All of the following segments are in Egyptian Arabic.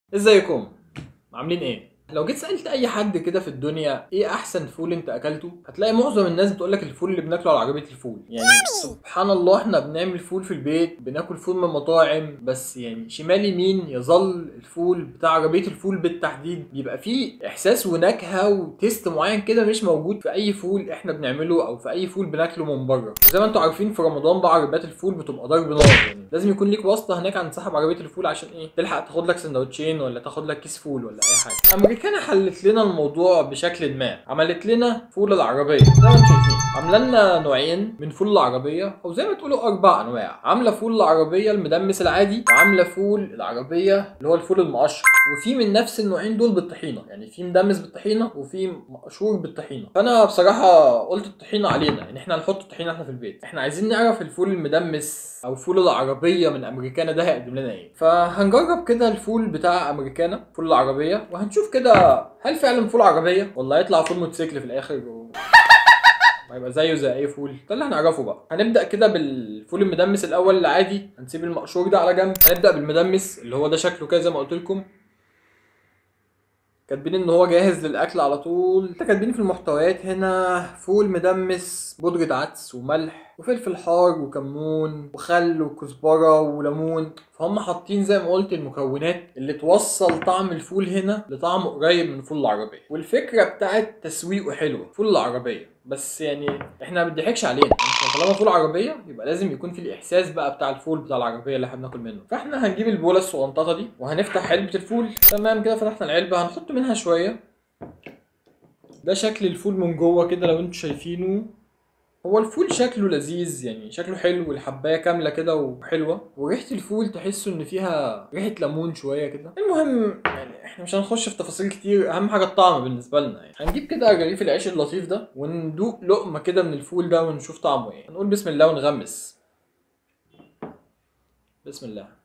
ازيكم عاملين ايه لو جيت سالت اي حد كده في الدنيا ايه احسن فول انت اكلته هتلاقي معظم الناس بتقول لك الفول اللي بناكله على عربيه الفول يعني سبحان الله احنا بنعمل فول في البيت بناكل فول من مطاعم بس يعني شمال يمين يظل الفول بتاع عربيه الفول بالتحديد بيبقى فيه احساس ونكهه وتيست معين كده مش موجود في اي فول احنا بنعمله او في اي فول بناكله من بره وزي ما انتم عارفين في رمضان بقى عربيات الفول بتبقى ضرب نار يعني لازم يكون ليك واسطه هناك عند صاحب عربيه الفول عشان ايه تلحق تاخد لك سندوتشين ولا تاخد لك كيس فول ولا اي حاجه امريكانا حلت لنا الموضوع بشكل ما عملت لنا فول العربيه زي ما انتم شايفين عامله لنا نوعين من فول العربيه او زي ما تقولوا اربع انواع عامله فول العربيه المدمس العادي وعامله فول العربيه اللي هو الفول المقشر وفي من نفس النوعين دول بالطحينه يعني في مدمس بالطحينه وفي مقشور بالطحينه فانا بصراحه قلت الطحينه علينا يعني احنا هنحط الطحينه احنا في البيت احنا عايزين نعرف الفول المدمس او فول العربيه من امريكانا ده هيقدم لنا ايه فهنجرب كده الفول بتاع امريكانا فول العربيه وهنشوف كده هل فعلا فول عربيه ولا هيطلع فول موتوسيكل في الاخر و... وهيبقى زيه زي اي فول ده اللي هنعرفه بقى هنبدا كده بالفول المدمس الاول العادي هنسيب المقشور ده على جنب هنبدا بالمدمس اللي هو ده شكله كده زي ما قلت لكم كاتبين ان هو جاهز للاكل على طول انت كاتبين في المحتويات هنا فول مدمس بودرة عدس وملح وفلفل حار وكمون وخل وكزبرة وليمون فهم حاطين زي ما قلت المكونات اللي توصل طعم الفول هنا لطعم قريب من فول العربية والفكرة بتاعت تسويقه حلوة فول العربية بس يعني احنا ما بنضحكش علينا احنا طالما فول عربية يبقى لازم يكون في الاحساس بقى بتاع الفول بتاع العربية اللي احنا بناكل منه فاحنا هنجيب البولة الصغنططة دي وهنفتح علبة الفول تمام كده فتحنا العلبة هنحط منها شوية ده شكل الفول من جوه كده لو انتوا شايفينه هو الفول شكله لذيذ يعني شكله حلو والحبايه كامله كده وحلوه وريحه الفول تحسوا ان فيها ريحه ليمون شويه كده المهم يعني احنا مش هنخش في تفاصيل كتير اهم حاجه الطعم بالنسبه لنا يعني هنجيب كده رغيف العيش اللطيف ده وندوق لقمه كده من الفول ده ونشوف طعمه ايه هنقول بسم الله ونغمس بسم الله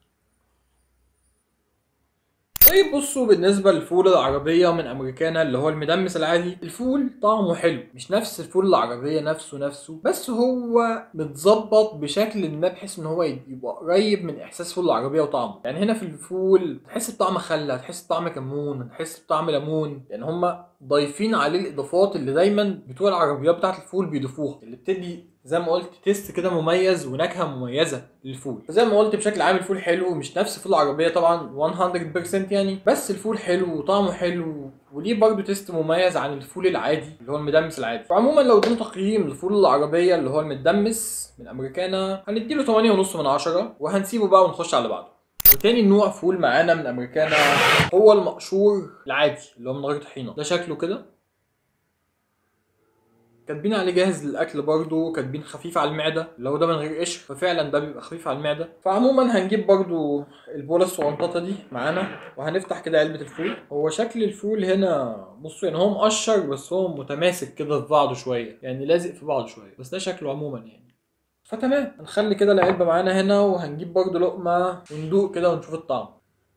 طيب بصوا بالنسبة للفول العربية من أمريكانا اللي هو المدمس العادي الفول طعمه حلو مش نفس الفول العربية نفسه نفسه بس هو متظبط بشكل ما بحيث إن هو يبقى قريب من إحساس فول العربية وطعمه يعني هنا في الفول تحس بطعم خل هتحس بطعم كمون هتحس بطعم ليمون يعني هما ضايفين عليه الإضافات اللي دايما بتوع العربيات بتاعة الفول بيضيفوها اللي بتدي زي ما قلت تيست كده مميز ونكهه مميزه للفول فزي ما قلت بشكل عام الفول حلو مش نفس فول العربيه طبعا 100% يعني بس الفول حلو وطعمه حلو وليه برضه تيست مميز عن الفول العادي اللي هو المدمس العادي فعموما لو ادينا تقييم للفول العربيه اللي هو المدمس من امريكانا هنديله 8.5 من 10 وهنسيبه بقى ونخش على بعضه وتاني نوع فول معانا من امريكانا هو المقشور العادي اللي هو من غير طحينه ده شكله كده كاتبين عليه جاهز للاكل برضه كاتبين خفيف على المعده لو ده من غير قشر ففعلا ده بيبقى خفيف على المعده فعموما هنجيب برضه البوله الصغنططه دي معانا وهنفتح كده علبه الفول هو شكل الفول هنا بصوا يعني هو مقشر بس هو متماسك كده في بعضه شويه يعني لازق في بعضه شويه بس ده شكله عموما يعني فتمام هنخلي كده العلبه معانا هنا وهنجيب برضه لقمه وندوق كده ونشوف الطعم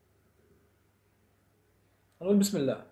هنقول بسم الله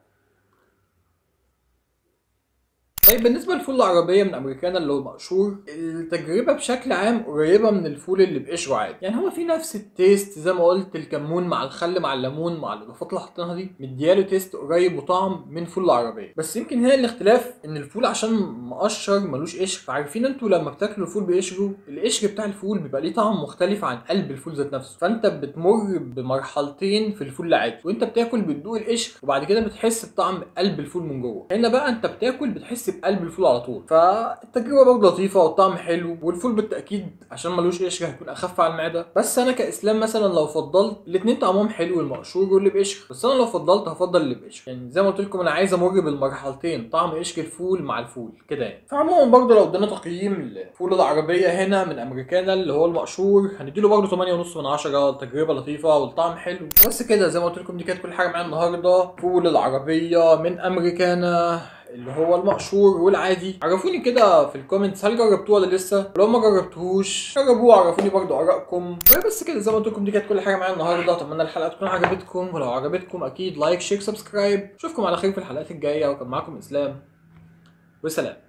طيب بالنسبه للفول العربيه من امريكانا اللي هو مقشور التجربه بشكل عام قريبه من الفول اللي بقشره عادي يعني هو في نفس التيست زي ما قلت الكمون مع الخل مع الليمون مع الاضافات اللي حاطينها دي مدياله تيست قريب وطعم من فول العربيه بس يمكن هنا الاختلاف ان الفول عشان مقشر ملوش قشر فعارفين انتوا لما بتاكلوا الفول بقشره القشر بتاع الفول بيبقى ليه طعم مختلف عن قلب الفول ذات نفسه فانت بتمر بمرحلتين في الفول العادي وانت بتاكل بتدوق القشر وبعد كده بتحس بطعم قلب الفول من جوه هنا بقى انت بتاكل بتحس بقلب الفول على طول فالتجربه برضه لطيفه والطعم حلو والفول بالتاكيد عشان ملوش قشر هيكون اخف على المعده بس انا كاسلام مثلا لو فضلت الاثنين طعمهم حلو المقشور واللي بقشر بس انا لو فضلت هفضل اللي بقشر يعني زي ما قلت لكم انا عايز امر بالمرحلتين طعم قشر الفول مع الفول كده يعني فعموما برضه لو ادينا تقييم للفول العربيه هنا من امريكانا اللي هو المقشور هنديله برضه 8.5 من 10 تجربه لطيفه والطعم حلو بس كده زي ما قلت لكم دي كانت كل حاجه معايا النهارده فول العربيه من امريكانا اللي هو المقشور والعادي عرفوني كده في الكومنتس هل جربتوه ولا لسه ولو ما جربتوهوش جربوه عرفوني برضو ارائكم بس كده زي ما قلت لكم دي كانت كل حاجه معايا النهارده اتمنى الحلقه تكون عجبتكم ولو عجبتكم اكيد لايك شير سبسكرايب اشوفكم على خير في الحلقات الجايه وكان معاكم اسلام وسلام